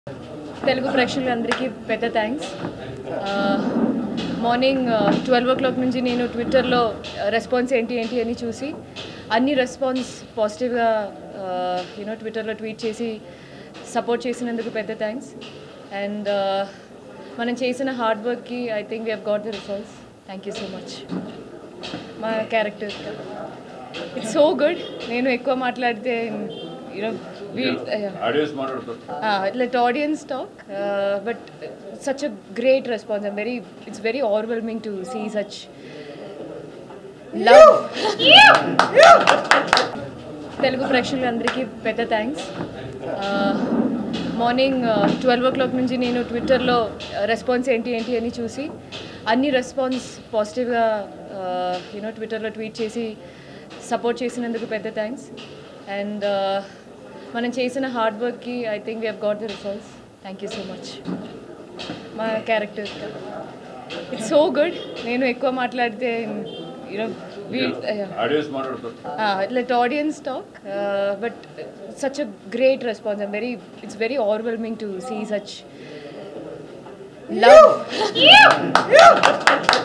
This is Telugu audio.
తెలుగు ప్రేక్షకులందరికీ పెద్ద thanks morning twelve o'clock నుంచి నేను ట్విట్టర్లో రెస్పాన్స్ ఏంటి ఏంటి అని చూసి అన్ని రెస్పాన్స్ పాజిటివ్గా యూనో ట్విట్టర్లో ట్వీట్ చేసి సపోర్ట్ చేసినందుకు పెద్ద థ్యాంక్స్ అండ్ మనం చేసిన హార్డ్ వర్క్కి I think we have got the results thank you so much మా క్యారెక్టర్ ఇట్స్ సో గుడ్ నేను ఎక్కువ మాట్లాడితే యూనో ఆడియన్స్ మాట్లాడుతారు uh, let audience talk uh, but such a great response i'm very it's very overwhelming to see such love తెలుగు ప్రేక్షకులందరికీ పెద్ద thanks morning twelve o'clock నుంచి నేను ట్విట్టర్లో రెస్పాన్స్ ఏంటి ఏంటి అని చూసి అన్ని రెస్పాన్స్ పాజిటివ్గా యూనో ట్విట్టర్లో ట్వీట్ చేసి సపోర్ట్ చేసినందుకు పెద్ద థ్యాంక్స్ అండ్ మనం చేసిన హార్డ్ వర్క్కి I think we have got the results thank you so much మా క్యారెక్టర్ ఇట్స్ సో గుడ్ నేను ఎక్కువ మాట్లాడితే యూనో ఆడియన్స్ మాట్లాడుతారు let audience talk uh, but such a great response i'm very it's very overwhelming to see such love